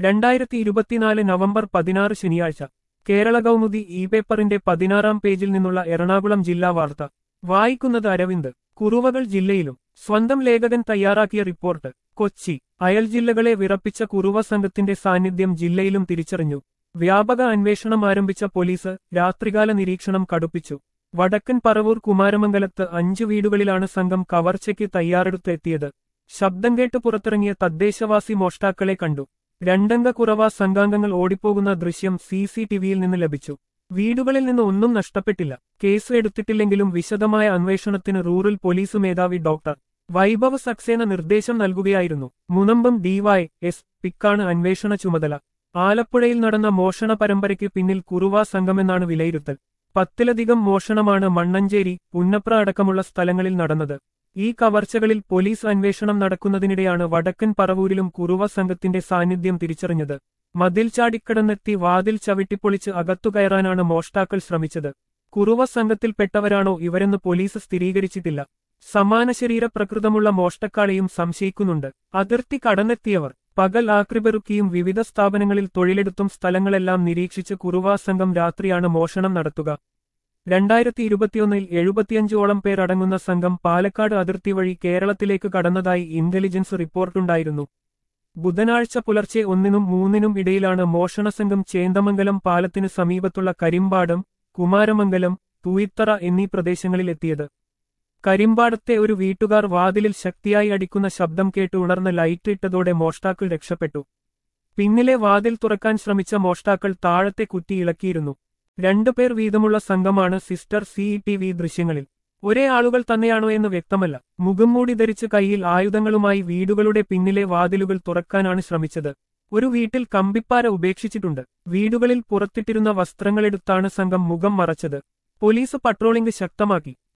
രണ്ടായിരത്തി ഇരുപത്തിനാല് നവംബർ പതിനാറ് ശനിയാഴ്ച കേരള കൗമുദി ഇ പേപ്പറിന്റെ പതിനാറാം പേജിൽ നിന്നുള്ള എറണാകുളം ജില്ലാ വാർത്ത വായിക്കുന്നത് അരവിന്ദ് കുറുവകൾ ജില്ലയിലും സ്വന്തം ലേഖകൻ തയ്യാറാക്കിയ റിപ്പോർട്ട് കൊച്ചി അയൽ ജില്ലകളെ വിറപ്പിച്ച കുറുവ സംഘത്തിന്റെ സാന്നിധ്യം ജില്ലയിലും തിരിച്ചറിഞ്ഞു വ്യാപക അന്വേഷണം ആരംഭിച്ച പോലീസ് രാത്രികാല നിരീക്ഷണം കടുപ്പിച്ചു വടക്കൻ പറവൂർ കുമാരമംഗലത്ത് അഞ്ചു വീടുകളിലാണ് സംഘം കവർച്ചയ്ക്ക് തയ്യാറെടുത്തെത്തിയത് ശബ്ദം കേട്ട് പുറത്തിറങ്ങിയ തദ്ദേശവാസി മോഷ്ടാക്കളെ കണ്ടു രണ്ടംഗ കുറവ സംഘാംഗങ്ങൾ ഓടിപ്പോകുന്ന ദൃശ്യം സി സി ടിവിയിൽ നിന്ന് ലഭിച്ചു വീടുകളിൽ നിന്ന് ഒന്നും നഷ്ടപ്പെട്ടില്ല കേസ് എടുത്തിട്ടില്ലെങ്കിലും വിശദമായ അന്വേഷണത്തിന് റൂറൽ പോലീസ് മേധാവി ഡോക്ടർ വൈഭവ് സക്സേന നിർദ്ദേശം നൽകുകയായിരുന്നു മുനമ്പം ഡിവൈ എസ് പിക്കാണ് അന്വേഷണ ചുമതല ആലപ്പുഴയിൽ നടന്ന മോഷണ പരമ്പരയ്ക്ക് പിന്നിൽ കുറുവ സംഘമെന്നാണ് വിലയിരുത്തൽ പത്തിലധികം മോഷണമാണ് മണ്ണഞ്ചേരി പുന്നപ്ര അടക്കമുള്ള സ്ഥലങ്ങളിൽ നടന്നത് ഈ കവർച്ചകളിൽ പോലീസ് അന്വേഷണം നടക്കുന്നതിനിടെയാണ് വടക്കൻ പറവൂരിലും കുറുവ സംഘത്തിന്റെ സാന്നിധ്യം തിരിച്ചറിഞ്ഞത് മതിൽ ചാടിക്കടന്നെത്തി വാതിൽ ചവിട്ടിപ്പൊളിച്ച് അകത്തു കയറാനാണ് മോഷ്ടാക്കൾ ശ്രമിച്ചത് കുറുവ സംഘത്തിൽപ്പെട്ടവരാണോ ഇവരെന്ന് പോലീസ് സ്ഥിരീകരിച്ചിട്ടില്ല സമാന ശരീര പ്രകൃതമുള്ള മോഷ്ടക്കാളെയും സംശയിക്കുന്നുണ്ട് അതിർത്തി കടന്നെത്തിയവർ പകൽ ആക്രിപെറുക്കിയും വിവിധ സ്ഥാപനങ്ങളിൽ തൊഴിലെടുത്തും സ്ഥലങ്ങളെല്ലാം നിരീക്ഷിച്ച് കുറുവാ സംഘം രാത്രിയാണ് മോഷണം നടത്തുക രണ്ടായിരത്തി ഇരുപത്തിയൊന്നിൽ എഴുപത്തിയഞ്ചോളം പേർ അടങ്ങുന്ന സംഘം പാലക്കാട് അതിർത്തി വഴി കേരളത്തിലേക്ക് കടന്നതായി ഇന്റലിജൻസ് റിപ്പോർട്ടുണ്ടായിരുന്നു ബുധനാഴ്ച പുലർച്ചെ ഒന്നിനും മൂന്നിനും ഇടയിലാണ് മോഷണ സംഘം ചേന്ദമംഗലം പാലത്തിന് സമീപത്തുള്ള കരിമ്പാടം കുമാരമംഗലം തൂയിത്തറ എന്നീ പ്രദേശങ്ങളിൽ എത്തിയത് കരിമ്പാടത്തെ ഒരു വീട്ടുകാർ വാതിലിൽ ശക്തിയായി അടിക്കുന്ന ശബ്ദം കേട്ട് ഉണർന്ന ലൈറ്റ് ഇട്ടതോടെ മോഷ്ടാക്കൾ രക്ഷപ്പെട്ടു പിന്നിലെ വാതിൽ തുറക്കാൻ ശ്രമിച്ച മോഷ്ടാക്കൾ താഴത്തെ കുറ്റി ഇളക്കിയിരുന്നു രണ്ടുപേർ വീതമുള്ള സംഘമാണ് സിസ്റ്റർ സി ടി വി ദൃശ്യങ്ങളിൽ ഒരേ ആളുകൾ തന്നെയാണോ എന്ന് വ്യക്തമല്ല മുഖംമൂടി ധരിച്ച് കൈയിൽ ആയുധങ്ങളുമായി വീടുകളുടെ പിന്നിലെ വാതിലുകൾ തുറക്കാനാണ് ശ്രമിച്ചത് ഒരു വീട്ടിൽ കമ്പിപ്പാര ഉപേക്ഷിച്ചിട്ടുണ്ട് വീടുകളിൽ പുറത്തിട്ടിരുന്ന വസ്ത്രങ്ങളെടുത്താണ് സംഘം മുഖം മറച്ചത് പോലീസ് പട്രോളിംഗ് ശക്തമാക്കി